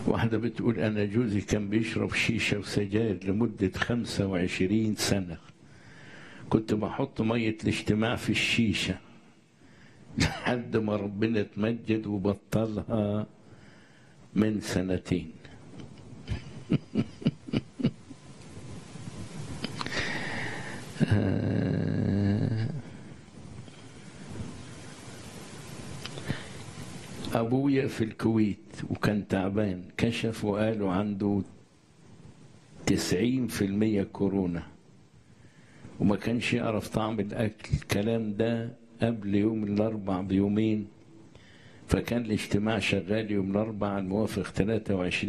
واحدة بتقول أنا جوزي كان بيشرب شيشة وسجاير لمدة 25 سنة كنت بحط مية الاجتماع في الشيشة لحد ما ربنا اتمجد وبطلها من سنتين أبويا في الكويت وكان تعبان كشف وقالوا عنده تسعين في المية كورونا وما كانش يعرف طعم الأكل الكلام ده قبل يوم الأربع بيومين فكان الاجتماع شغال يوم الأربع الموافق 23